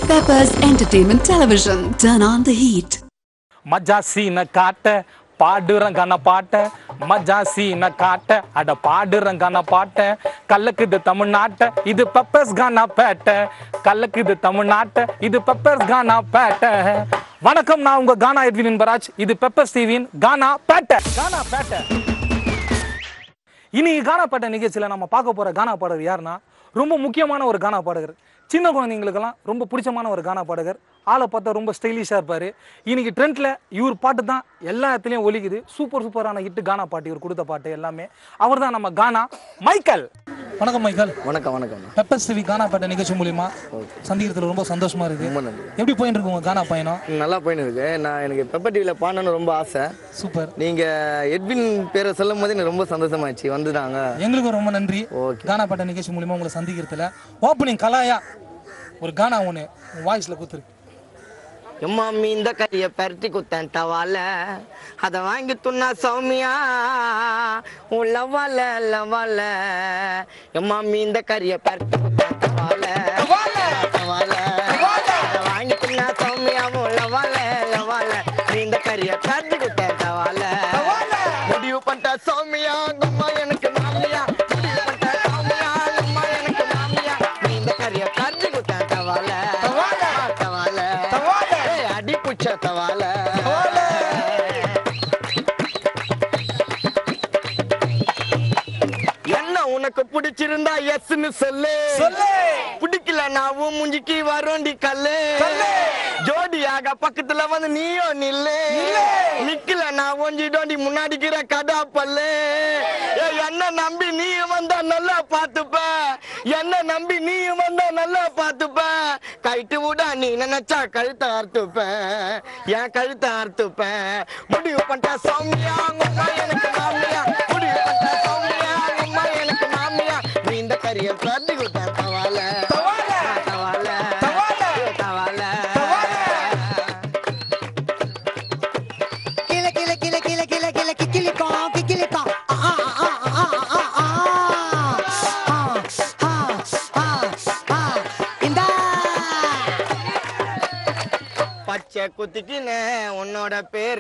Peppers Entertainment Television. Turn on the heat. மஜா சீன காட்ட பாடுறங்கான பாட்ட மஜா சீன காட்ட அட பாடுறங்கான பாட்ட கல்லக்குது தமிழ்நாட்ட இது பெப்பர்ஸ் கானா பேட்ட கல்லக்குது தமிழ்நாட்ட இது பெப்பர்ஸ் கானா பேட்ட வணக்கம் நான் உங்க கானா எட்வின் என்பராஜ் இது பெப்பர்ஸ் டிவியின் கானா பேட்ட கானா பேட்ட இன்னைக்கு கானா பாட்ட நிகழ்ச்சியில் நம்ம பார்க்க போற கானா பாடகர் யாருன்னா ரொம்ப முக்கியமான ஒரு கானா பாடகர் சின்ன குழந்தைங்களுக்கெல்லாம் ரொம்ப பிடிச்சமான ஒரு கானா பாடகர் ஆளை பார்த்தா ரொம்ப ஸ்டைலிஷாக இருப்பார் இன்னைக்கு ட்ரெண்டில் இவர் பாட்டு தான் எல்லா இடத்துலையும் ஒலிக்குது சூப்பர் சூப்பரான ஹிட் கானா பாட்டு இவர் கொடுத்த பாட்டு எல்லாமே அவர் தான் நம்ம கானா மைக்கேல் வணக்கம் மைக்கேல் வணக்கம் வணக்கம் பெப்பர்ஸ் டிவி கானா பாட்ட நிகழ்ச்சி மூலியமா சந்திக்கிறதுல ரொம்ப சந்தோஷமா இருக்கு ரொம்ப நன்றி எப்படி போயிட்டு இருக்கு உங்க கானா பயணம் நல்லா போயின்னு இருக்கு நான் எனக்கு பெப்பர் டிவியில் பாடணும்னு ரொம்ப ஆசை சூப்பர் நீங்கள் எட்வின் பேரை சொல்லும் போது எனக்கு ரொம்ப சந்தோஷமாயிடுச்சு வந்துட்டாங்க எங்களுக்கும் ரொம்ப நன்றி ஓகே கானா பாட்ட நிகழ்ச்சி மூலியமா உங்களை சந்திக்கிறதுல ஓப்பனிங் கலாயா ஒரு கானா ஒன்று வாய்ஸ்ல கொடுத்துருக்கு எம்மா இந்த கறியை பரட்டி குத்தேன் தவால அதை வாங்கி துண்ணா சௌமியா உன் லவால லவால எம்மா இந்த கறியை பரட்டி குத்தேன் தவால தவால அதை வாங்கி துண்ணா சௌமியா உன் லவால லவால இந்த கறியை பரட்டி குத்தேன் தவால முடிவு பண்ணிட்ட சௌமியா அம்மா எனக்கு மாமியா முடிவு பண்ணிட்ட சௌமியா அம்மா எனக்கு மாமியா இந்த கறியை பரட்டி குத்தேன் தவால தவால ஏய், அடி புச்ச தவால என்ன உனக்கு பிடிச்சிருந்தா எஸ்ன்னு சொல்லு பிடிக்கல நாவும் முஞ்சிக்கு வரோண்டி கல்லு ஜோடியாக பக்கத்துல வந்து நீயோ நில்லு நிக்கல நான் ஒஞ்சிடோண்டி முன்னாடிக்கிற கடா பல்லு ஏய், என்ன நம்பி நீ வந்தா நல்லா பாத்துப்ப என்ன நம்பி நீ வந்தா நல்லா பாத்துப்ப கைட்டு விடா நீ நினைச்சா கழுத்தை அறுத்துப்பேன் என் கழுத்தை அறுத்துப்பேன் முடிவு பண்ணிட்ட சௌமியா உங்கம்மா எனக்கு மாமியா முடிவு பண்ணிட்ட சௌமியா உங்கம்மா எனக்கு மாமியா நீ இந்த கறிய பிரதி கொடுத்தேன் தவால தவால தவால Kile kile kile kile kile kile kikili kong kikili kong ah ah ah ah ah ah ah ah ah ah inda பச்சை குத்திக்கின உன்னோட பேர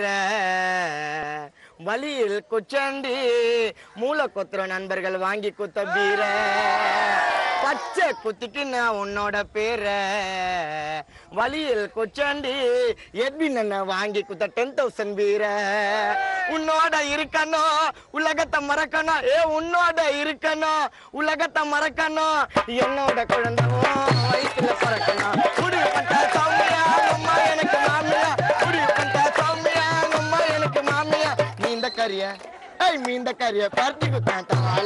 வழியில் குச்சண்டி மூளை கொத்துற நண்பர்கள் வாங்கி குத்த பீர பச்சை குத்திக்கின உன்னோட பேர வழியில் குச்சண்டி எட்வின் அண்ணன் வாங்கி குத்த டென் தௌசண்ட் பீர உன்னோட இருக்கணும் உலகத்தை மறக்கணும் ஏ உன்னோட இருக்கணும் உலகத்தை மறக்கணும் என்னோட குழந்தை உன் வயித்துல பிறக்கணும் முடிவு பண்ணிட்ட சௌமியா அம்மா எனக்கு மாமியா முடிவு பண்ணிட்ட சௌமியா அம்மா எனக்கு மாமியா நீ இந்த கறிய ஏய் மீ இந்த கறிய பரட்டி குத்தான் தவால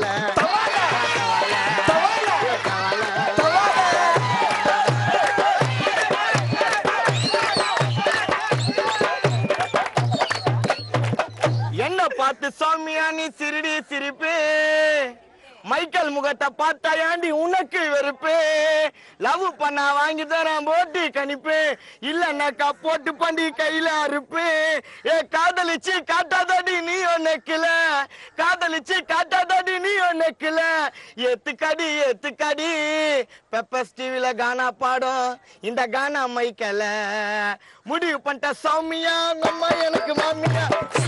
என்ன பார்த்து சௌமியா நீ சிரிடி சிரிப்பு மைக்கேல் முகத்தை பார்த்தா ஏண்டி உனக்கு வெறுப்பு லவ் பண்ணா வாங்கி தரேன் போட்டி கணிப்பு இல்லன்னாக்கா போட்டு பண்டி கையில அறுப்பு ஏ காதலிச்சு காட்டாதடி நீ ஒன்னுக்கல காதலிச்சு காட்டாதடி நீ ஒன்னுக்கல ஏத்துக்கடி ஏத்துக்கடி பெப்பர்ஸ் டிவில கானா பாடும் இந்த கானா மைக்கல முடிவு பண்ணிட்ட சௌமியா உங்க அம்மா எனக்கு மாமியா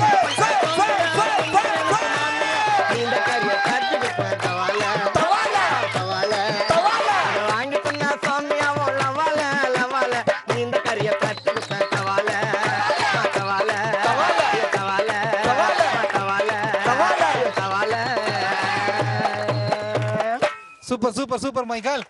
இந்த கறியை கட்டி கொடுப்பேன் தவால தவால தவால வாங்கி பண்ணா சாமியா லவால லவால இந்த கறியை கட்டி கொடுப்பேன் தவால தவால தவால தவால தவால சூப்பர் சூப்பர் சூப்பர் மைக்கேல்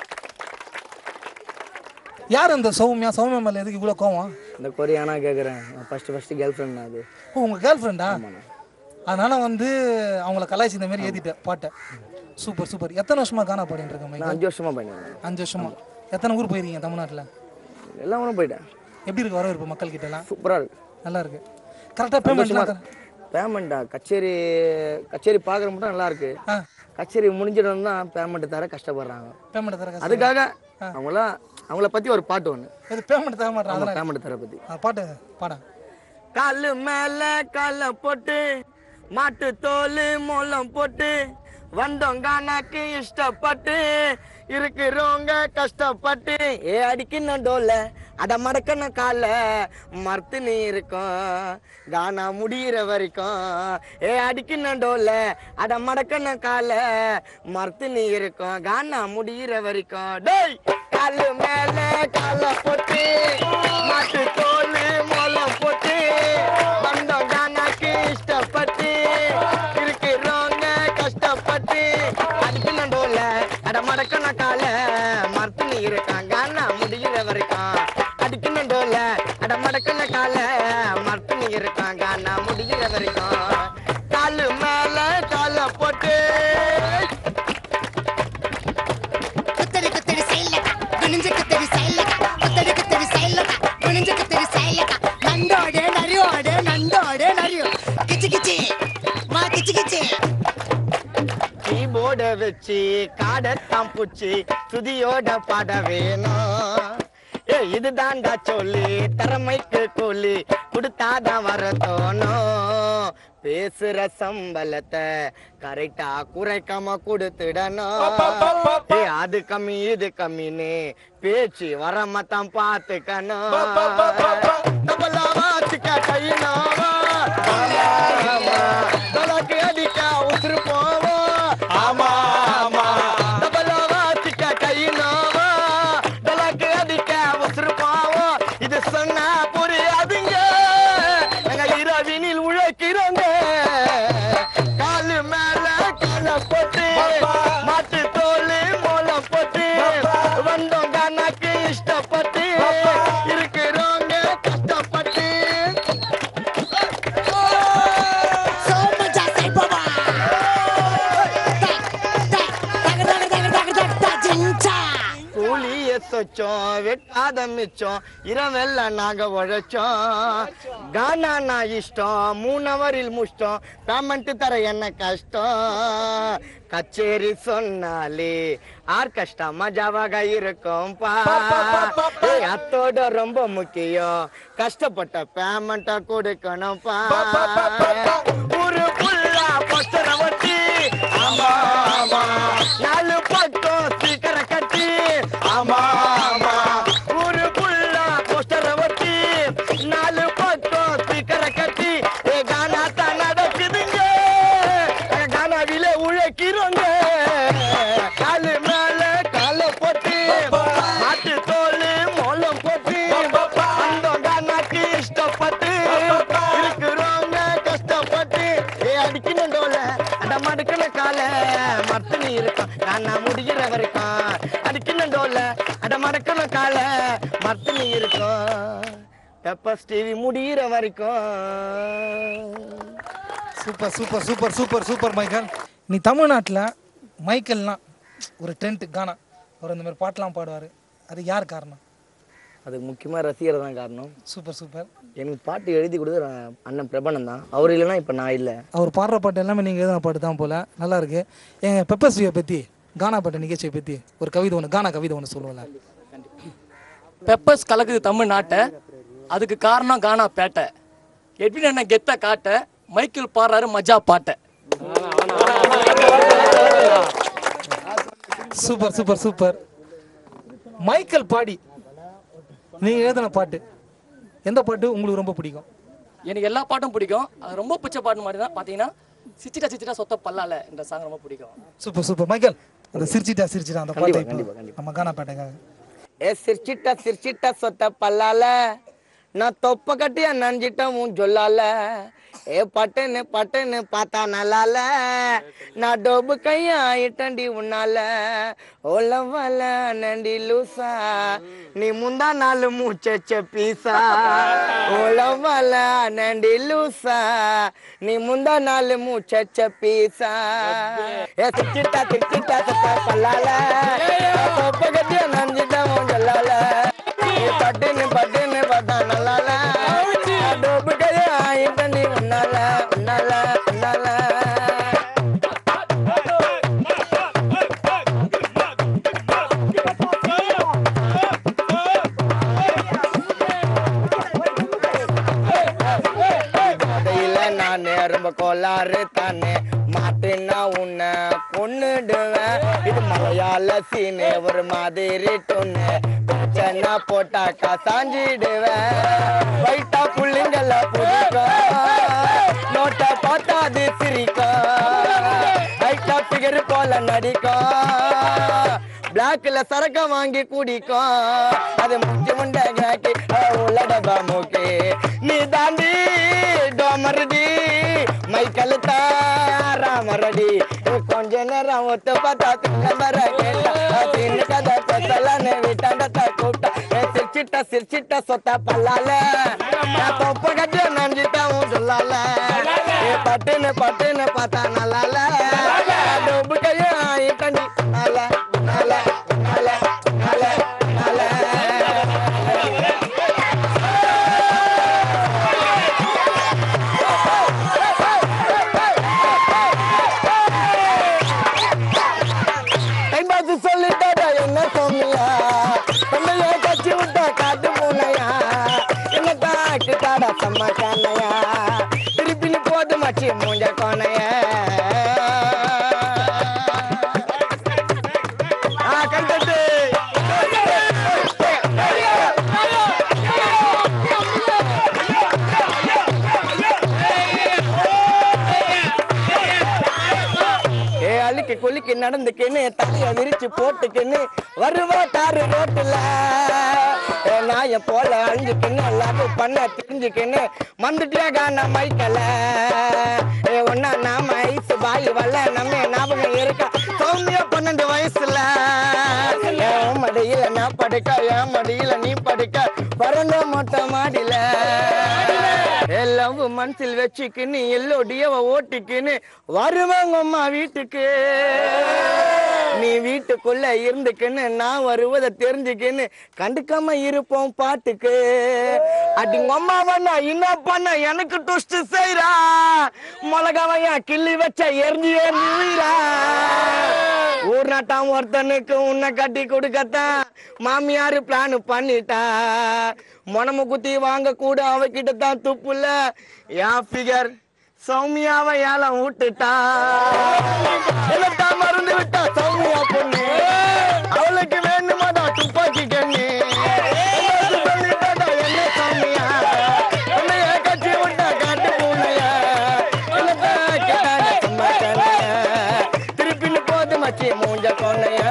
யார் அந்த சௌமியா சௌமியா மேல எதுக்கு இவ்வளோ கோவம் இந்த கொரியானா கேட்குறேன் ஃபர்ஸ்ட் ஃபர்ஸ்ட் கேர்ள் ஃப்ரெண்ட் அது ஓ உங்க கேர்ள் ஃப்ரெண்டா அதனால வந்து அவங்கள கலாய்ச்சி இந்த மாதிரி ஏத்திட்டேன் பாட்டை சூப்பர் சூப்பர் எத்தனை வருஷமா கானா பாடிட்டு இருக்க நான் மைக்கேல் அஞ்சு வருஷமா பண்ணிருக்கேன் அஞ்சு வருஷமா எத்தனை ஊர் போயிருக்கீங்க தமிழ்நாட்டில் எல்லா ஊரும் போயிட்டேன் எப்படி இருக்கு வரவேற்பு மக்கள் கிட்ட எல்லாம் சூப்பராக இருக்கு நல்லா இருக்கு கரெக்டாக பேமெண்ட்லாம் பேமெண்ட்டா கச்சேரி கச்சேரி பார்க்குற மட்டும் நல்லா இருக்கு ஆ கச்சேரி முடிஞ்சிடும் தான் பேமெண்ட் தர கஷ்டப்படுறாங்க பேமெண்ட் தர கஷ்டம் அதுக்காக அவங்களாம் அவங்கள பத்தி ஒரு பாட்டு ஒன்று இது பேமெண்ட் தர மாட்டேன் அதெல்லாம் பேமெண்ட் தர பத்தி ஆ, பாட்டு பாடா காலு மேல கால போட்டு மாட்டு தோல் மூலம் போட்டு வந்தோம் கானாக்கு இஷ்டப்பட்டு இருக்கிறவங்க கஷ்டப்பட்டு ஏ அடிக்கணும் டோல அட மடக்கன கால மறுத்து நீ இருக்கும் கானா முடியிற வரைக்கும் ஏ அடிக்கணும் டோல அட மடக்கன கால மறுத்து நீ இருக்கும் கானா முடியிற வரைக்கும் டேய் காலு மேல கால போட்டு மாட்டு தோல் மோளம் போட்டு வந்தோம் கானாக்கு இஷ்டப்பட்டு இருக்கிறவங்க கஷ்டப்பட்டு அதுக்கு நடுவுல அட மடக்கன கால மறுத்து நீ இருக்கான் கானா முடிகிற வரைக்கும் அதுக்கு நடுவுல அட மடக்கன கால மறுத்து நீ இருக்கான் கானா முடிகிற வரைக்கும் காலு மேல கால போட்டு குத்தடி குத்தடி சைலக்கா குனிஞ்சு குத்தடி சைலக்கா குத்தடி குத்தடி சைலக்கா குனிஞ்சு குத்தடி சைலக்கா நண்டோடு நரியோடு நண்டோடு நரியோ கிச்சு கிச்சி மா கிச்சு கிச்சி கீபோர்ட வச்சு காடத்தான் பூச்சி சுதியோட பாட வேணும் ஏ இதுதான்டா சொல்லி திறமைக்கு கூலி கொடுத்தாதான் வர தோணும் பேசுற சம்பளத்தை கரெக்டா குறைக்காம கொடுத்துடணும் ஏ அது கம்மி இது கம்மின்னு பேச்சு வரமத்தான் பார்த்துக்கணும் டபுளா வாச்சுக்க கையினாவா தலக்கு அடிக்க உசுறு போவோம் ஆமா ஆமா டபுளா வாச்சுக்க கையினாவா தலக்கு அடிக்க உசுறு போவோம் இது சொன்னா புரியாதுங்க நாங்க இரவினில் உழைக்கிறோங்க காலு மேல கால போட்டு மாட்டு தோல் மோளம் போட்டு வந்தோம் கணக்கு இஷ்டப்பட்டு இருக்கிறோங்க கஷ்டப்பட்டு சோமஜா சைபவா தக தக தக தக தக தக ஜிஞ்சா கூலிய சொச்சோம் வெட்டாத மிச்சம் இரவெல்லாம் நாங்க உழைச்சோம் கானா நான் இஷ்டம் மூணவரில் முஷ்டம் பேமெண்ட் தர என்ன கஷ்டம் கச்சேரி சொன்னாலே ஆர்கெஸ்ட்ரா மஜாவாக இருக்கும் பா ஏய், அத்தோட ரொம்ப முக்கியம் கஷ்டப்பட்ட பேமெண்ட்டா கொடுக்கணும் பா ஒரு புல்லா பச்சர வச்சு ஆமா ஆமா நாலு பக்கம் சீக்கிரம் கட்டி ஆமா ஆமா ஒரு புல்லா போஸ்டர வச்சு நாலு பக்கம் சீக்கிரம் கட்டி ஏ கானா தான் நடக்குதுங்க ஏ கானாவில உழைக்கிறோங்க காலு மேல கால போட்டு மாட்டு தோல் மோளம் போட்டு அந்த கானாக்கு இஷ்டப்பட்டு இருக்கிறவங்க கஷ்டப்பட்டு ஏ அடிக்கணும் டோல அட மடுக்கன கால மத்து நீ இருக்கும் கானா முடிகிற வரைக்கும் அடிக்கணும் டோல அட மடக்கன கால மத்து நீ இருக்கும் பெப்பர்ஸ் டிவி முடிகிற வரைக்கும் super super super super super Michael நீ தமிழ்நாட்டில் மைக்கேல்னா ஒரு ட்ரெண்ட் கானா அவர் இந்த மாதிரி பாட்டெலாம் பாடுவார் அது யார் காரணம் அதுக்கு முக்கியமாக ரசிகர் தான் காரணம் சூப்பர் சூப்பர் எனக்கு பாட்டு எழுதி கொடுத்து அண்ணன் பிரபணம் தான் அவர் இல்லைன்னா இப்போ நான் இல்லை அவர் பாடுற பாட்டு எல்லாமே நீங்கள் எழுதின பாட்டு தான் போல் நல்லா இருக்கு எங்கள் பெப்பர் ஸ்ரீயை பற்றி கானா பாட்டு நிகழ்ச்சியை பற்றி ஒரு கவிதை ஒன்று கானா கவிதை ஒன்று சொல்லுவல பெப்பர்ஸ் கலக்குது தமிழ்நாட்டை அதுக்கு காரணம் கானா பேட்டை எப்படி என்ன கெத்த காட்ட மைக்கேல் பாடுறாரு மஜா பாட்டை சூப்பர் சூப்பர் சூப்பர் மைக்கேல் பாடி நீங்கள் எழுதின பாட்டு எந்த பாட்டு உங்களுக்கு ரொம்ப பிடிக்கும் எனக்கு எல்லா பாட்டும் பிடிக்கும் அது ரொம்ப பிடிச்ச பாட்டு மாதிரி தான் பார்த்தீங்கன்னா சிச்சிட்டா சிச்சிட்டா சொத்த பல்லால என்ற சாங் ரொம்ப பிடிக்கும் சூப்பர் சூப்பர் மைக்கேல் அந்த சிரிச்சிட்டா சிரிச்சிட்டா அந்த பாட்டை இப்போ நம்ம கானா பாட்டுக்காக ஏ சிரிச்சிட்ட சிரிச்சிட்ட சொத்த பல்லால நான் தொப்ப கட்டியா நஞ்சிட்ட உன் சொல்லால ஏ பட்டுன்னு பட்டுன்னு பார்த்தா நல்லால நான் டோபு கையா ஆயிட்டண்டி உன்னால ஓலவல நண்டி லூசா நீ முந்தா நாலு மூச்ச பீசா ஓலவல நண்டி லூசா நீ முந்தா நாலு மூச்ச பீசா ஏ சிரிச்சிட்டா சிரிச்சிட்டா சொத்த பல்லால தொப்ப கட்டியா நஞ்சிட்ட உன் சொல்லால நீ பட்டுன்னு பட்டுன்னு பார்த்தா நல்லால டோபு கையா ஆயிட்டண்டி உன்னால உன்னால உன்னால கதையில நானே ரொம்ப கோளாறு தானே மாட்டுனா உன்னை கொன்னுடுவேன் இது மலையாள சீனு ஒரு மாதிரி டொன்னு பிரச்சனை போட்டாக்கா சாஞ்சிடுவேன் வைட்டா புள்ளிங்கள பிடிக்கும் நோட்டை பார்த்தா அது சிரிக்கும் ஹைட்டா பிகர் போல நடிக்கும் பிளாக்ல சரக்க வாங்கி குடிக்கும் அது முக்கிய முண்டை கிராக்கி உள்ளடபா மூக்கி நீ தாண்டி டோமரடி மைக்கல் தாராமரடி கொஞ்ச நேரம் ஒத்து பார்த்தா திங்கம்பர கேட்டா தின்னு கதை பெசலன்னு விட்டாண்டத்த கூப்பிட்டா ஏ சிரிச்சிட்ட சிரிச்சிட்ட சொத்த பல்லால நான் தொப்ப கட்டி நஞ்சிட்டா உன் சொல்லால ஏ பட்டுன்னு பட்டுன்னு பார்த்தா நல்லால டொப்பு கையும் ஆயிட்டண்டி நல்ல நல்ல நல்ல நல்ல நல்ல டைம் பாஸ் சொல்லிட்டாடா என்ன சோமியா தன்னைய கச்சி விட்டா காட்டு பூனையா என்ன தாக்கிட்டாடா செம்ம கானையா திருப்பி நீ போது மச்சி மூஞ்ச கோனைய ஆ கண்டது ஏ அழுக்கு குளிக்கு நடந்துக்கின்னு தலைய விரிச்சு போட்டுக்கின்னு வருவா தாரு ரோட்டுல ஏ நாய போல அழிஞ்சுக்கின்னு எல்லாரும் பண்ண தெரிஞ்சுக்கின்னு வந்துட்டியா காண மைக்கல ஏ ஒன்னா நாம ஐஸ் பாய் வல்ல நம்ம ஞாபகம் இருக்கா சௌமியா பன்னெண்டு வயசுல ஏ உன் மடியில நான் படுக்க என் மடியில நீ படுக்க பறந்த மொட்டை மாடியில எல்லாம் மனசில் வச்சுக்கின்னு எல்லோடியவ ஓட்டிக்கின்னு வருவாங்க அம்மா வீட்டுக்கு நீ வீட்டுக்குள்ள இருந்துக்கின்னு நான் வருவதை தெரிஞ்சுக்கின்னு கண்டுக்காம இருப்போம் பாட்டுக்கு அடிங்க அம்மாவை நான் என்ன பண்ண எனக்கு டுஸ்ட் செய்றா மிளகாவையா கிள்ளி வச்ச எரிஞ்சு எரிஞ்சு உயிரா ஊர் நாட்டாம் ஒருத்தனுக்கு உன்னை கட்டி கொடுக்கத்தான் மாமியாரு பிளான் பண்ணிட்டா மொனம குத்தி வாங்க கூட அவகிட்ட தான் துப்புல என் ஃபிகர் சௌமியாவை ஏலம் விட்டுட்டா என்னத்தான் மறந்து விட்டா சௌமியா பொண்ணு அவளுக்கு வேணுமாடா துப்பாக்கி கண்ணு எல்லாரும் சொல்லிட்டாடா என்ன சௌமியா உன்னைய கட்டி விட்டா காட்டு பூனையா என்னத்தான் கேட்டாடா சும்மா கண்ணையா திருப்பின்னு போது மச்சி மூஞ்ச கொண்டையா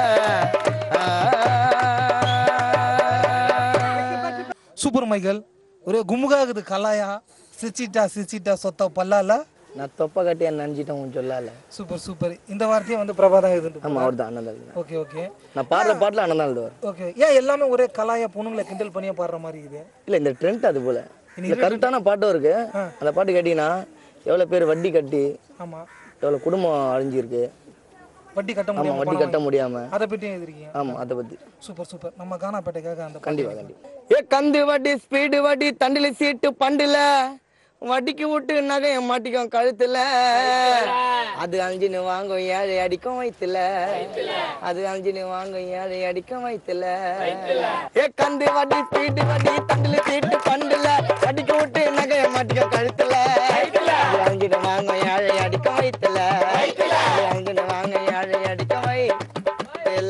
சூப்பர் மைக்கேல் ஒரே குமுகாகுது கலாயா சிரிச்சிட்டா சிரிச்சிட்டா சொத்த பல்லால நான் தொப்பை கட்டி என்ன நினைச்சிட்டேன் உன் சொல்லல சூப்பர் சூப்பர் இந்த வார்த்தையே வந்து பிரபா தான் ஆமா எழுதுட்டு அவர் தான் அண்ணன் ஓகே ஓகே நான் பாடுற பாட்டுல அண்ணன் தான் எழுதுவார் ஓகே ஏன் எல்லாமே ஒரே கலாயா பொண்ணுங்களை கிண்டல் பண்ணியே பாடுற மாதிரி இது இல்ல இந்த ட்ரெண்ட் அது போல இந்த கரெக்டான பாட்டும் இருக்கு அந்த பாட்டு கேட்டீங்கன்னா எவ்வளவு பேர் வட்டி கட்டி ஆமா எவ்வளவு குடும்பம் அழிஞ்சிருக்கு வட்டி கட்ட ஆமா முடியாம வட்டி பணம் கட்ட முடியாம வாங்கி- அதை பற்றியும் எழுதிருக்கீங்க ஆமா அதை பத்தி சூப்பர் சூப்பர் நம்ம கானாப்பேட்டைக்காக அந்த பாட்டு கண்டிப்பா கண்டிப்பா ஏ கந்து வட்டி ஸ்பீடு வட்டி தண்டில சீட்டு பண்டுல வட்டிக்கு விட்டு நகைய மாட்டிக்கும் கழுத்துல அது அஞ்சுன்னு வாங்கும் ஏழை அடிக்கும் வயித்துல அது அஞ்சுன்னு வாங்கும் ஏழை அடிக்கும் வயித்துல ஏ கந்து வட்டி ஸ்பீடு வட்டி தண்டில சீட்டு பண்டுல வட்டிக்கு விட்டு நகைய மாட்டிக்கும் கழுத்துல அது அஞ்சுன்னு வாங்கும் ஏழை அடிக்கும் வயித்துல அது அஞ்சுன்னு வாங்கும் ஏழை அடிக்கும் வயித்துல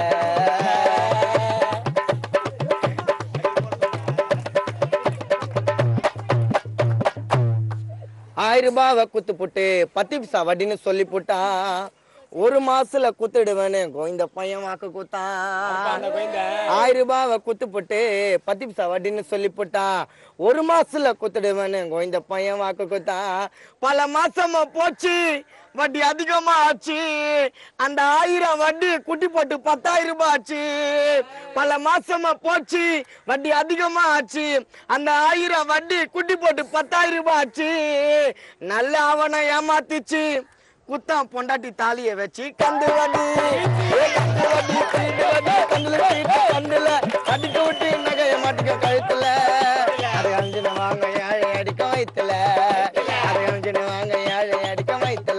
ஆயிரம் ரூபாவை குத்து புட்டு பத்து பிசா வட்டின்னு சொல்லி போட்டான் ஒரு மாசத்துல குத்துடுவேன்னு கோவிந்த பையன் வாக்கு குத்தான் ஆயிரம் ரூபாவை குத்து போட்டு பத்து பிசா வட்டின்னு சொல்லி போட்டான் ஒரு மாசத்துல குத்துடுவேன்னு கோவிந்த பையன் வாக்கு குத்தான் பல மாசமா போச்சு வட்டி அதிகமா ஆச்சு அந்த ஆயிரம் வட்டி குட்டி போட்டு பத்தாயிரம் ரூபாய் ஆச்சு பல மாசமா போச்சு வட்டி அதிகமா ஆச்சு அந்த ஆயிரம் வட்டி குட்டி போட்டு பத்தாயிரம் ரூபாய் ஆச்சு நல்ல அவனை ஏமாத்திச்சு குத்தான் பொண்டாட்டி தாலிய வச்சு கந்து வட்டி ஏ கந்து வட்டி சீட்டு வட்டி கந்துல சீட்டு கந்துல அடிக்க விட்டு நகைய மாட்டிக்க கழுத்துல அதை அஞ்சுன வாங்க ஏழை அடிக்க வயித்துல அதை அஞ்சுன வாங்க ஏழை அடிக்க வயித்துல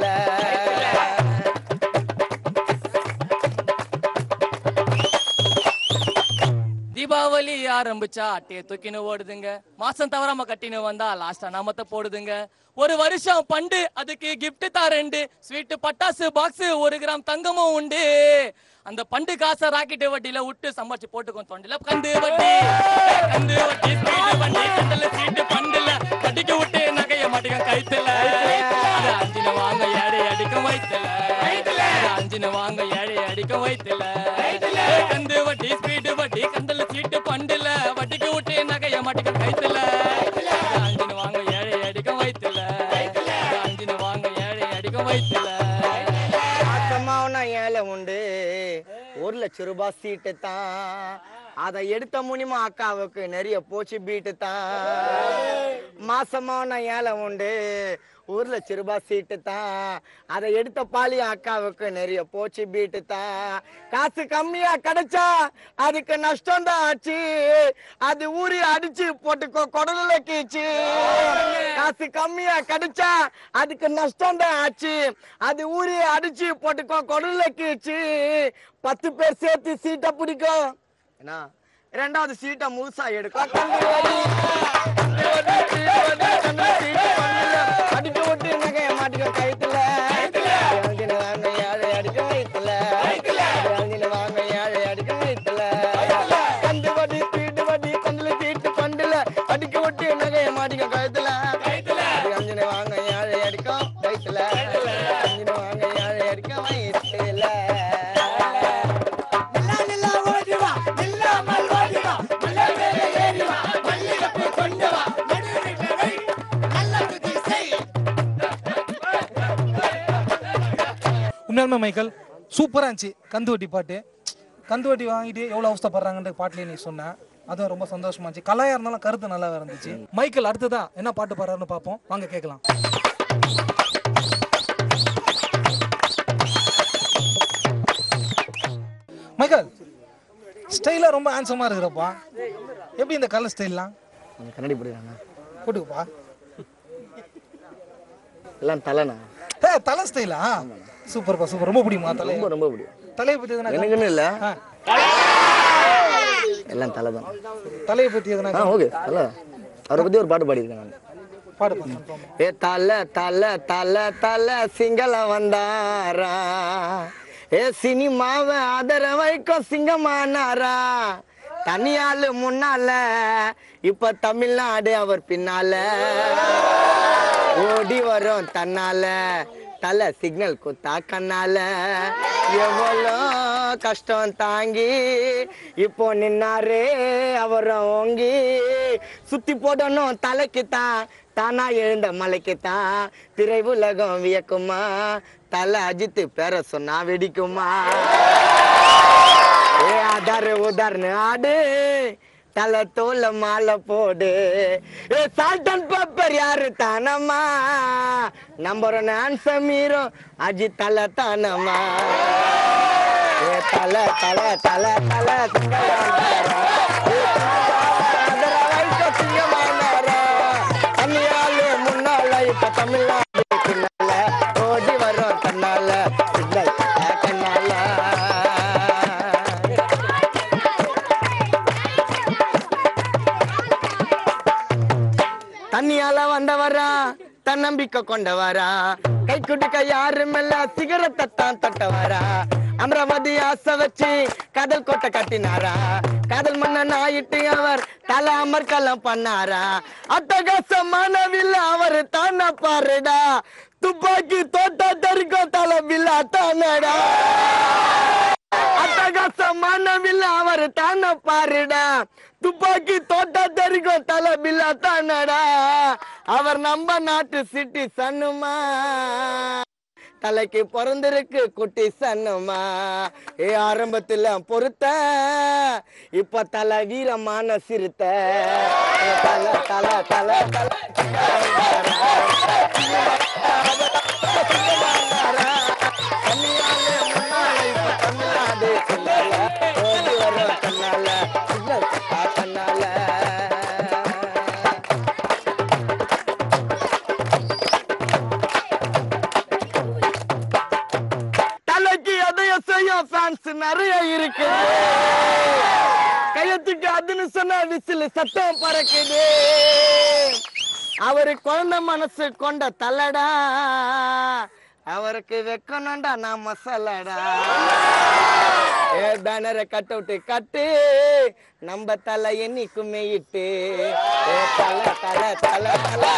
தீபாவளி ஆரம்பிச்சா அட்டையை தூக்கின்னு ஓடுதுங்க மாசம் தவறாம கட்டின்னு வந்தா லாஸ்டா நாமத்தை போடுதுங்க ஒரு வருஷம் பண்டு அதுக்கு கிஃப்ட் தாரண்டு ஸ்வீட் பட்டாசு பாக்ஸ் ஒரு கிராம் தங்கமும் உண்டு அந்த பண்டு காசை ராக்கெட் வட்டியில விட்டு சம்பாரிச்சு போட்டுக்கும் தொண்டில கந்து வட்டி கந்து வட்டி ஸ்பீடு வண்டி கண்டல சீட்டு பண்டுல கட்டிக்க விட்டு நகைய மாட்டிக்க கைத்துல அது அஞ்சின வாங்க ஏழை அடிக்க வைத்தல அது அஞ்சின வாங்க ஏழை அடிக்க வைத்தல கந்து வட்டி ஸ்பீடு வட்டி கண்டல சீட்டு பண்டுல வட்டிக்கு விட்டு நகைய மாட்டிக்க கைத்துல அது அஞ்சின வாங்க ஏழை அடிக்க வைத்தல அது அஞ்சின வாங்க ஏழை அடிக்க வைத்தல மாசமாவனா ஏழை உண்டு ஒரு லட்சம் ரூபாய் சீட்டு தான் அதை எடுத்த முனிமா அக்காவுக்கு நிறைய போச்சு பீட்டு தான் மாசமான ஏழை உண்டு ஒரு லட்சம் ரூபாய் சீட்டு தான் அதை எடுத்த பாலி அக்காவுக்கு நிறைய போச்சு பீட்டு தான் காசு கம்மியா கிடைச்சா அதுக்கு நஷ்டம் தான் ஆச்சு அது ஊறி அடிச்சு போட்டுக்கோ குடல்ல கீச்சு காசு கம்மியா கிடைச்சா அதுக்கு நஷ்டம் தான் ஆச்சு அது ஊறி அடிச்சு போட்டுக்கோ குடல்ல கீச்சு பத்து பேர் சேர்த்து சீட்டை பிடிக்கும் என்ன ரெண்டாவது சீட்டை முழுசா எடுக்கும் கண்டு வடி, கண்டு வடி, சீட்டு வடி, கண்டு சீட்டு பண்ணல. அடிக்க விட்டு நகைய மாட்டிக்க கயித்துல அஞ்சின வாங்க ஏழை அடிக்க வயித்துல அஞ்சின வாங்க ஏழை அடிக்க வயித்துல கண்டு வடி சீட்டு வடி கண்டுல சீட்டு பண்டுல அடிக்க விட்டு நகைய மாட்டிக்க கழுத்துல அஞ்சின வாங்க ஏழை அடிக்க வயித்துல அஞ்சின வாங்க ஏழை அடிக்க வயித்துல நில்லா நில்லா ஓடி வா நில்லாமல் ஓடி வா மலை மேல ஏறி வா மல்லிகைப்பூ கொண்டு வா நடு வீட்டுல வை நல்ல புத்தி செய் உண்மையாலுமே மைக்கேல் சூப்பராக இருந்துச்சு கந்து வட்டி பாட்டு கந்து வட்டி வாங்கிட்டு எவ்வளோ அவஸ்தப்படுறாங்கன்ற பாட்டிலே நீ சொன்ன அதுவும் ரொம்ப சந்தோஷமா இருந்துச்சு கலாயா இருந்தாலும் கருத்து நல்லா இருந்துச்சு மைக்கேல் அடுத்ததா என்ன பாட்டு பாடுறாருன்னு பார்ப்போம் வாங்க கேட்கலாம் மைக்கேல் ஸ்டைலாக ரொம்ப ஹேண்ட்ஸமாக இருக்கிறப்பா எப்படி இந்த கலர் ஸ்டைல்லாம் கண்ணாடி போடுறாங்க போட்டுக்கப்பா எல்லாம் தலைண்ணா ஏ தலை ஸ்டைலா சூப்பர்ப்பா சூப்பர் ரொம்ப பிடிக்குமா தலை ரொம்ப ரொம்ப பிடிக்கும் தலையை பற்றி எதுனா எனக்குன்னு இல்ல ஆ, எல்லாம் தலை தான் தலையை பற்றி எதுனா ஆ ஓகே தலை அவரை பத்தி ஒரு பாட்டு பாடியிருக்கேன் நான் பாடு பார்க்கலாம் ஏ தலை தலை தலை தலை சிங்கள வந்தாரா ஏ சினிமாவை ஆதர வைக்கும் சிங்கமானாரா தனியாளு முன்னால இப்ப தமிழ்நாடு அவர் பின்னால ஓடி வரும் தன்னால தலை சிக்னல் குத்தா கண்ணால எவ்வளோ கஷ்டம் தாங்கி இப்போ நின்னாரே அவரும் ஓங்கி சுத்தி போடணும் தலைக்கு தான் தானா எழுந்த மலைக்கு தான் திரை உலகம் வியக்குமா தலை அஜித்து பேர சொன்னா வெடிக்குமா ஏ ஆதார் உதார்னு ஆடு தலை தோல மாலை போடு ஏ சால்ட் அண்ட் பெப்பர் யாரு தானம்மா நம்பர் ஒன் ஆன்சர் மீறும் அஜித் தலை தானம்மா ஏ தலை தலை தலை தலை சிங்கமானாரா. ஏ ஆதர வைக்க சிங்கமானாரா. தனியாளு முன்னால இப்ப தமிழ்நாடு பின்னால ஓடி வரும் கண்ணால சிக்னல் கண்ணால தண்ணியால வந்தவரா தன்னம்பிக்கை கொண்டவரா கை குடுக்க யாரும் இல்ல சிகரத்தை தான் தொட்டவரா அமராவதி ஆசை வச்சு காதல் கோட்டை கட்டினாரா காதல் மன்னன் ஆயிட்டு அவர் தலை அமர்க்கலம் பண்ணாரா அட்டகாசமான வில்ல அவர் தானே பாருடா துப்பாக்கி தோட்ட தெரிக்கும் தலை வில்லா தானடா அட்டகாசமான வில்ல அவர் தானே பாருடா துப்பாக்கி தோட்ட தெரிக்கும் தலை பில்லா தானடா அவர் நம்ம நாட்டு சிட்டி சன்னுமா தலைக்கு பிறந்திருக்கு குட்டி சன்னுமா ஏ ஆரம்பத்துல பொறுத்த இப்ப தலை வீரமான சிறுத்த ஏ தலை தலை தலை தலை கன்னியாலே முன்னால இப்ப தமிழ்நாடு பின்னால ஓடி வரும் கண்ணால சிக்னல் கட்டா கண்ணால தலைக்கு எதையும் செய்யும் ஃபேன்ஸ் நிறைய இருக்கு கையத்துக்கு அதுன்னு சொன்னா விசில் சத்தம் பறக்குது அவரு குழந்தை மனசு கொண்ட தள்ளடா அவருக்கு வெக்கணும்டா நான் மசாலடா ஏ பேனரை கட் அவுட்டு கட்டு நம்ம தலை என்னைக்குமே இட்டு ஏ தலை தலை தலை தலை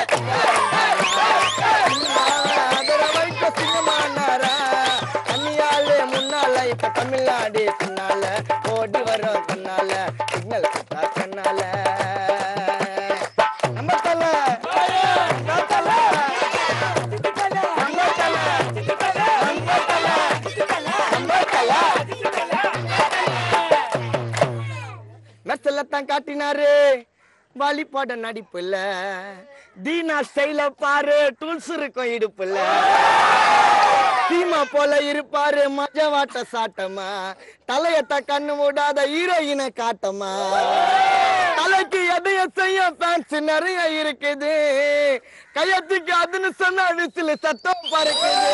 அதர வைக்க சிங்கமானாரா அந்நியாலே முன்னால இப்ப தமிழ்நாடு பின்னால ஓடி வரோம் கண்ணால சிக்னல் கட்டா கண்ணால நம்ம தலை நம்ம தலை நம்ம தலை நம்ம தலை நம்ம தலை மெர்சல்ல தான் காட்டினாரு வாலி பாட நடிப்புல தீனா ஸ்டைல பாரு டூல்ஸ் இருக்கும் இடுப்புல சீமா போல இருப்பாரு மஜவாட்ட சாட்டமா தலையத்த கண்ணு மூடாத ஹீரோயினை காட்டமா தலைக்கு எதைய செய்ய ஃபேன்ஸ் நிறைய இருக்குது கையத்துக்கு அதுன்னு சொன்னா விசில் சத்தம் பறக்குது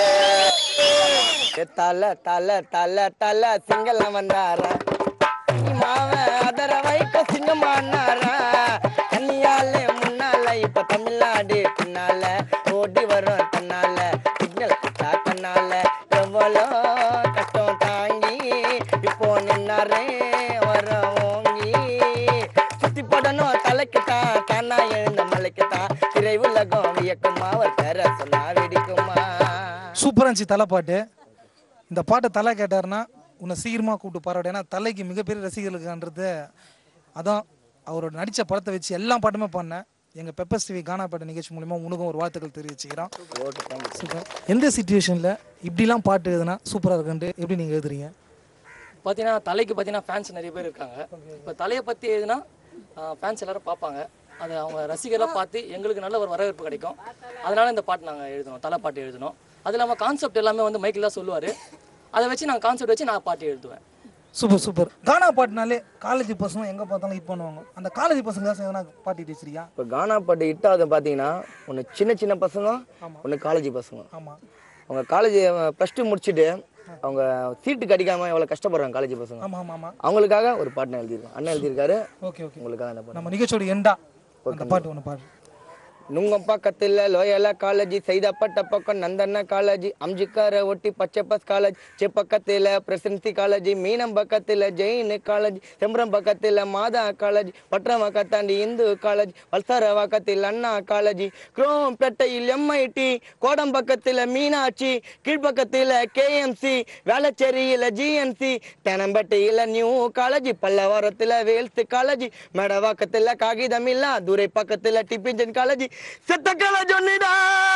ஏ தலை தலை தலை தலை சிங்களம் வந்தாரா மாவன் அதர வைக்க சிங்கமானாரா கன்னியாலே முன்னால இப்ப தமிழ்நாடு பின்னால ஓடி வரும் தன்னால சிக்னல் கண்ணால எவ்வளோ கஷ்டம் தாங்கி இப்போ நின்னாரே வர ஓங்கி சுத்தி போடணும் தலைக்கு தான் தானா எழுந்த மலைக்கு தான் திரை உலகம் வியக்குமா அவர் பேர சொன்னா வெடிக்குமா சூப்பராக இருந்துச்சு தலை பாட்டு இந்த பாட்டை தலை கேட்டாருன்னா உன்னை சீக்கிரமாக கூப்பிட்டு பாராடு ஏன்னா தலைக்கு மிகப்பெரிய ரசிகர்களுக்குன்றது அதான் அவரோட நடித்த படத்தை வச்சு எல்லா பாட்டுமே பண்ணேன் எங்கள் பெப்பர்ஸ் டிவி கானா பாட்டு நிகழ்ச்சி மூலிமா உனக்கும் ஒரு வாழ்த்துக்கள் தெரிவிச்சுக்கிறோம் சூப்பர் எந்த சுச்சுவேஷனில் இப்படிலாம் பாட்டு எழுதுனா சூப்பராக இருக்குன்ட்டு எப்படி நீங்கள் எழுதுறீங்க பார்த்தீங்கன்னா தலைக்கு பார்த்தீங்கன்னா ஃபேன்ஸ் நிறைய பேர் இருக்காங்க இப்போ தலையை பற்றி எதுனா ஃபேன்ஸ் எல்லாரும் பார்ப்பாங்க அதை அவங்க ரசிகராக பார்த்து எங்களுக்கு நல்ல ஒரு வரவேற்பு கிடைக்கும் அதனால இந்த பாட்டு நாங்கள் எழுதணும் தலை பாட்டு எழுதணும் அது இல்லாமல் கான்செப்ட் எல்லாமே வந்து மைக்கில் தான் சொல்லுவார் அதை வச்சு நாங்கள் கான்செப்ட் வச்சு நான் பாட்டு எழுதுவேன் சூப்பர் சூப்பர் கானா பாட்டுனாலே காலேஜ் பசங்க எங்கே பார்த்தாலும் ஹிட் பண்ணுவாங்க அந்த காலேஜ் பசங்க தான் எதனா பாட்டு வச்சிருக்கியா இப்போ கானா பாட்டு ஹிட் ஆகுது பார்த்தீங்கன்னா ஒன்று சின்ன சின்ன பசங்க ஒன்று காலேஜ் பசங்க ஆமாம் அவங்க காலேஜ் ப்ளஸ் டூ முடிச்சுட்டு அவங்க சீட்டு கிடைக்காம எவ்வளோ கஷ்டப்படுறாங்க காலேஜ் பசங்க ஆமாம் ஆமாம் ஆமாம் அவங்களுக்காக ஒரு பாட்டு நான் எழுதியிருக்கேன் அண்ணன் எழுதியிருக்காரு ஓகே ஓகே உங்களுக்காக அந்த பாட்டு நம்ம நிகழ்ச்சியோட எண்டா அந்த பாட்டு ஒன்று பாடு நுங்கம் பக்கத்துல லோயலா காலேஜ் சைதாப்பட்ட பக்கம் நந்தண்ண காலேஜ் அம்ஜிக்கார ஒட்டி பச்சை பஸ் காலேஜ் செ பக்கத்துல பிரசிடென்சி காலேஜ் மீனம் பக்கத்துல ஜெயின் காலேஜ் செம்பரம் பக்கத்துல மாதா காலேஜ் பட்டம் பக்கத்தாண்டி இந்து காலேஜ் வல்சார பக்கத்தில் அண்ணா காலேஜ் குரோம் பெட்டையில் எம்ஐடி கோடம் பக்கத்துல மீனாட்சி கீழ்பக்கத்துல கேஎம்சி வேளச்சேரியில ஜிஎன்சி தெனம்பட்டியில நியூ காலேஜ் பல்லவாரத்துல வேல்ஸ் காலேஜ் மேடவாக்கத்துல காகிதமில்லா துரை பக்கத்துல டிபிஜன் காலேஜ் செத்த காலேஜ் ஒன்னுடா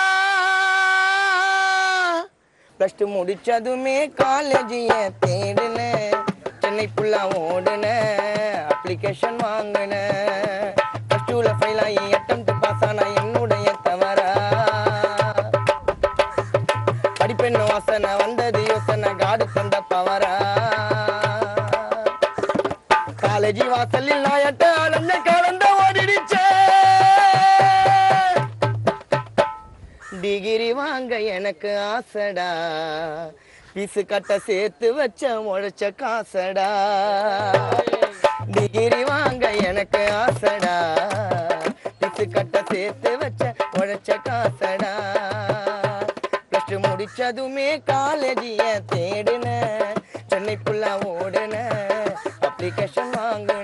பிளஸ் டூ முடிச்சதுமே காலேஜ் தேடினேன் சென்னை ஃபுல்லா ஓடுனேன் அப்ளிகேஷன் வாங்கினேன் பிளஸ் டூல ஃபெயில் ஆகி அட்டம்ப்ட் பாஸ் ஆனா என்னுடைய தவறா படிப்பெண்ணு வாசனை வந்தது யோசனை காடு தந்த பவரா காலேஜ் வாசலில் நாயட்ட அலந்த கலந்த ஓடிடுச்சே டிகிரி வாங்க எனக்கு ஆசைடா பீசு கட்ட சேர்த்து வச்ச முளைச்ச காசடா டிகிரி வாங்க எனக்கு ஆசைடா பீசு கட்ட சேர்த்து வச்ச முளைச்ச காசடா பிளஸ் டூ முடிச்சதுமே காலேஜ் தேடின சென்னை ஃபுல்லா ஓடுன அப்ளிகேஷன் வாங்கின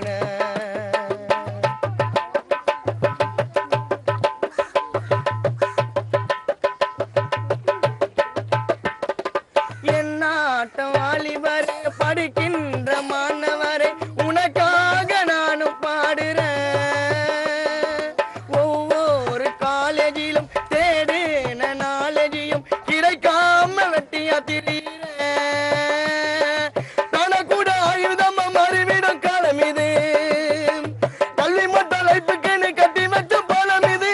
என்னாட்டம் வாலிபரே படிக்கின்ற மாணவரே உனக்காக நானும் பாடுறேன் ஒவ்வொரு காலேஜிலும் தேடின நாலேஜையும் கிடைக்காம வெட்டியா திரியிறேன் கூட ஆயுதம் மறுவிடும் காலம் இது கல்வி மட்டும் லைஃபுக்குன்னு கட்டி வச்ச பாலம் இது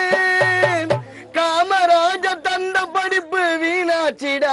காமராஜ தந்த படிப்பு வீணாச்சிடா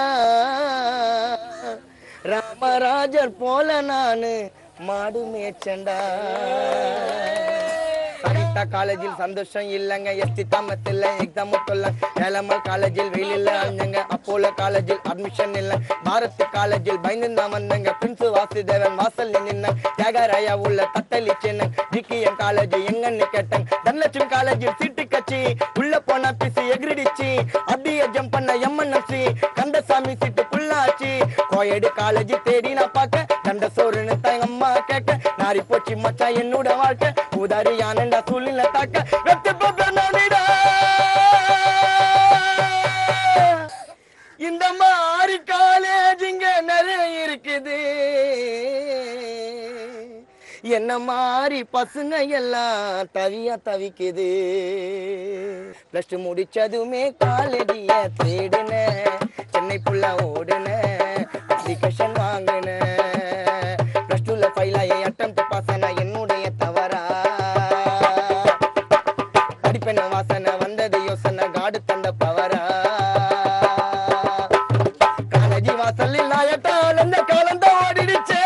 ராமராஜர் போல நானு மாடு மேய்ச்சண்டா சரி கல்கத்தா காலேஜில் சந்தோஷம் இல்லைங்க எஸ்டி தாமத்தில் எக்ஸாம் சொல்ல ஏலம்மா காலேஜில் வெயிலில் அஞ்சங்க அப்போலோ காலேஜில் அட்மிஷன் இல்லை பாரத் காலேஜில் பயந்து தான் வந்தங்க பிரின்சு வாசுதேவன் வாசல் நின்ன தியாகராயா உள்ள தத்தளி சின்ன ஜிகிஎம் காலேஜ் எங்கன்னு கேட்டேன் தனலட்சுமி காலேஜில் சீட்டு கட்சி உள்ள போன பிசி எகிரிடிச்சு அப்படியே ஜம்ப் பண்ண எம்என்எஃப்சி கந்தசாமி சீட்டு புள்ளாச்சு கோயடு காலேஜ் தேடி நான் பார்க்க கண்ட சோறுன்னு தான் எங்க அம்மா கேட்க நாரி போச்சு மச்சான் என்னோட வாழ்க்கை உதாரி யானண்டா சூழ்நிலை தாக்க வெத்து பப்பனானிடா இந்த மாதிரி காலேஜ் இங்க நிறைய இருக்குது என்ன மாதிரி பசங்க எல்லாம் தவியா தவிக்குது பிளஸ் டூ முடிச்சதுமே காலேஜிய தேடுன சென்னை புள்ள ஓடுன அப்ளிகேஷன் வாங்கின பிளஸ் டூல ஃபைல் ஆகி அட்டம் பாஸ் ஆன என்னுடைய தவறா படிப்பெண்ண வாசனை வந்தது யோசனை காடு தந்த பவரா காலேஜி வாசலில் நாயட்டால் அந்த காலம் தான் ஓடிடுச்சே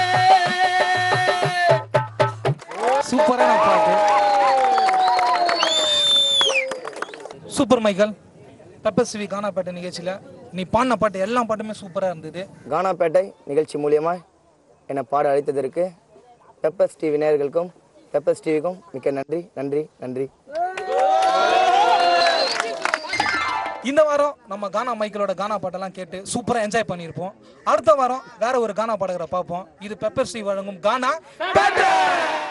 சூப்பரான பாட்டு சூப்பர் மைக்கேல் பெப்பர் சிவி கானாப்பேட்டை நிகழ்ச்சியில் நீ பாடின பாட்டு எல்லா பாட்டுமே சூப்பராக இருந்தது கானாப்பேட்டை நிகழ்ச்சி மூலியமா என்னை பாட அழைத்ததற்கு பெப்பர்ஸ் டிவி நேயர்களுக்கும் பெப்பர்ஸ் டிவிக்கும் மிக்க நன்றி நன்றி நன்றி இந்த வாரம் நம்ம கானா மைக்கேலோட கானா பாட்டெல்லாம் கேட்டு சூப்பராக என்ஜாய் பண்ணியிருப்போம் அடுத்த வாரம் வேற ஒரு கானா பாடகரை பார்ப்போம் இது பெப்பர் ஸ்ரீ வழங்கும் கானா பேட்டர்